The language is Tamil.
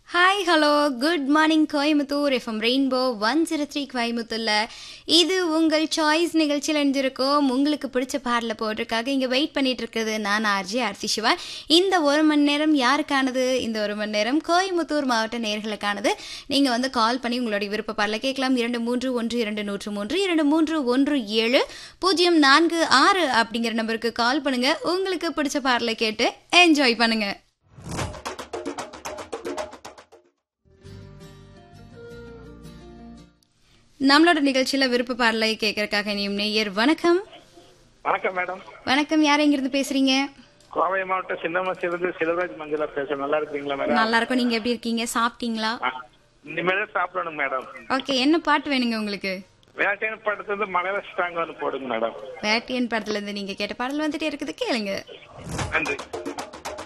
hi hello good morning Coimbatore F M rainbow one zero three கோயம்புத்தூர்ல இது உங்கள் சாய்ஸ் நிகழ்ச்சியில் இணைஞ்சிருக்கோம் உங்களுக்கு பிடிச்ச பாடல போட்டிருக்காக இங்கே வெயிட் பண்ணிட்டு இருக்குது நான் ஆர்ஜி ஆர்த்தி சிவா இந்த ஒரு மணி நேரம் யாருக்கானது இந்த ஒரு மணி நேரம் கோயம்புத்தூர் மாவட்ட நேர்களுக்கானது நீங்கள் வந்து கால் பண்ணி உங்களுடைய விருப்ப பாடல கேட்கலாம் இரண்டு மூன்று ஒன்று இரண்டு நூற்று மூன்று இரண்டு மூன்று ஒன்று ஏழு பூஜ்ஜியம் நான்கு ஆறு அப்படிங்கிற நம்பருக்கு கால் பண்ணுங்க உங்களுக்கு பிடிச்ச பாடலை கேட்டு என்ஜாய் பண்ணுங்க நம்மளோட நிகழ்ச்சியில விருப்ப பாடலை கேட்கறதுக்காக இனியும் நேயர் வணக்கம் வணக்கம் மேடம் வணக்கம் யார் எங்கிருந்து பேசுறீங்க கோவை மாவட்டம் சின்னமசிலிருந்து செல்வராஜ் மஞ்சளா பேசுறேன் நல்லா இருக்கீங்களா மேடம் நல்லா இருக்கும் நீங்க எப்படி இருக்கீங்க சாப்பிட்டீங்களா ஆ, இனிமேல் சாப்பிடணும் மேடம் ஓகே என்ன பாட்டு வேணுங்க உங்களுக்கு வேட்டையன் படத்துல மலையில ஸ்ட்ராங் வந்து போடுங்க மேடம் வேட்டியன் படத்துல இருந்து நீங்க கேட்ட பாடல் வந்துட்டே இருக்குது கேளுங்க நன்றி